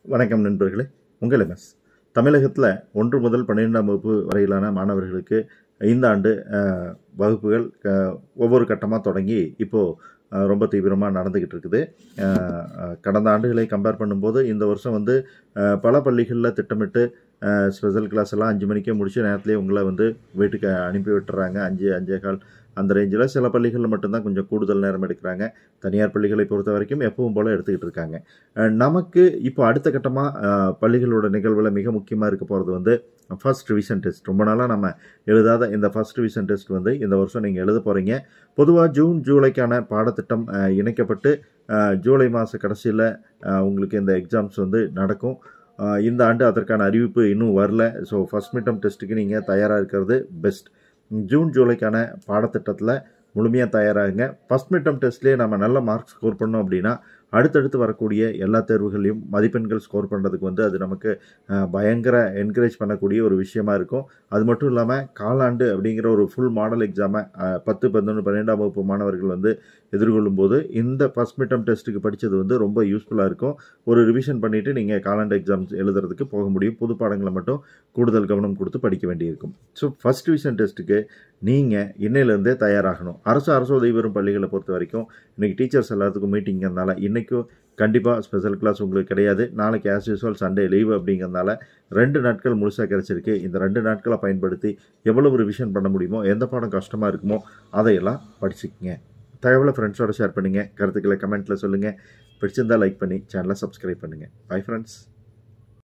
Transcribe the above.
வணக்கம் நண்பர்களே உங்கள் எம்எஸ் தமிழகத்தில் ஒன்று முதல் பன்னிரெண்டாம் வகுப்பு வரையிலான மாணவர்களுக்கு இந்த ஆண்டு அஹ், வகுப்புகள் அஹ், ஒவ்வொரு கட்டமாக தொடங்கி இப்போது ரொம்ப தீவிரமாக நடந்துக்கிட்டு இருக்குது அஹ், அஹ், கடந்த ஆண்டுகளை கம்பேர் பண்ணும்போது இந்த வருஷம் வந்து அஹ், பல பள்ளிகளில் திட்டமிட்டு ஸ்பெஷல் கிளாஸ் எல்லாம் அஞ்சு மணிக்கே முடிச்சு நேரத்துலேயே உங்களை வந்து வீட்டுக்கு அனுப்பி விட்டுறாங்க அஞ்சு அஞ்சே கால் அந்த ரேஞ்சில் சில பள்ளிகளில் மட்டும்தான் கொஞ்சம் கூடுதல் நேரம் எடுக்கிறாங்க தனியார் பள்ளிகளை பொறுத்த வரைக்கும் எப்பவும் போல் எடுத்துக்கிட்டு இருக்காங்க அஹ் நமக்கு இப்போ அடுத்த கட்டமாக பள்ளிகளோட நிகழ்வில் மிக முக்கியமாக இருக்க போகிறது வந்து ஃபர்ஸ்ட் ரிவிஷன் டெஸ்ட் ரொம்ப நாளாக நம்ம எழுதாத இந்த ஃபர்ஸ்ட் ரிவிஷன் டெஸ்ட் வந்து இந்த வருஷம் நீங்கள் எழுத போகிறீங்க பொதுவாக ஜூன் ஜூலைக்கான பாடத்திட்டம் அஹ், இணைக்கப்பட்டு அஹ், ஜூலை மாத கடைசியில் உங்களுக்கு இந்த எக்ஸாம்ஸ் வந்து நடக்கும் அஹ், இந்த ஆண்டு அதற்கான அறிவிப்பு இன்னும் வரல ஸோ ஃபர்ஸ்ட் மிட்டம் டெஸ்ட்டுக்கு நீங்கள் தயாராக இருக்கிறது பெஸ்ட் ஜூன் ஜூலைக்கான பாடத்திட்டத்தில் முழுமையாக தயாராகுங்க ஃபஸ்ட் மிட்டம் டெஸ்ட்லேயே நம்ம நல்ல மார்க் ஸ்கோர் பண்ணோம் அப்படின்னா அடுத்தடுத்து வரக்கூடிய எல்லா தேர்வுகளையும் மதிப்பெண்கள் ஸ்கோர் பண்ணுறதுக்கு வந்து அது நமக்கு அஹ், பயங்கர என்கரேஜ் பண்ணக்கூடிய ஒரு விஷயமா இருக்கும் அது மட்டும் இல்லாமல் காலாண்டு அப்படிங்கிற ஒரு ஃபுல் மாடல் எக்ஸாமை பத்து பதினொன்று பன்னெண்டாம் வகுப்பு மாணவர்கள் வந்து எதிர்கொள்ளும் போது இந்த ஃபஸ்ட் மிட்டம் டெஸ்ட்டுக்கு படித்தது வந்து ரொம்ப யூஸ்ஃபுல்லாக இருக்கும் ஒரு ரிவிஷன் பண்ணிவிட்டு நீங்கள் காலாண்டு எக்ஸாம்ஸ் எழுதுறதுக்கு போக முடியும் புது பாடங்களை மட்டும் கூடுதல் கவனம் கொடுத்து படிக்க வேண்டியிருக்கும் ஸோ ஃபஸ்ட் டிவிஷன் டெஸ்ட்டுக்கு நீங்கள் இன்னையிலேருந்தே தயாராகணும் அரசு அரசு உதவி பெறும் பள்ளிகளை பொறுத்த வரைக்கும் இன்றைக்கி டீச்சர்ஸ் எல்லாத்துக்கும் மீட்டிங்கிறதுனால இன்றைக்கும் கண்டிப்பாக ஸ்பெஷல் கிளாஸ் உங்களுக்கு கிடையாது நாளைக்கு ஆஸ் யூஸ்வல் சண்டே லீவு அப்படிங்கிறதுனால ரெண்டு நாட்கள் முழுசாக கிடச்சிருக்கு இந்த ரெண்டு நாட்களை பயன்படுத்தி எவ்வளவு ரிவிஷன் பண்ண முடியுமோ எந்த பாடம் கஷ்டமாக இருக்குமோ அதையெல்லாம் படிச்சுக்கங்க தகவலை ஃப்ரெண்ட்ஸோட ஷேர் பண்ணுங்கள் கருத்துக்களை கமெண்ட்டில் சொல்லுங்கள் பிடிச்சிருந்தா லைக் பண்ணி சேனலை சப்ஸ்கிரைப் பண்ணுங்கள் பை ஃப்ரெண்ட்ஸ்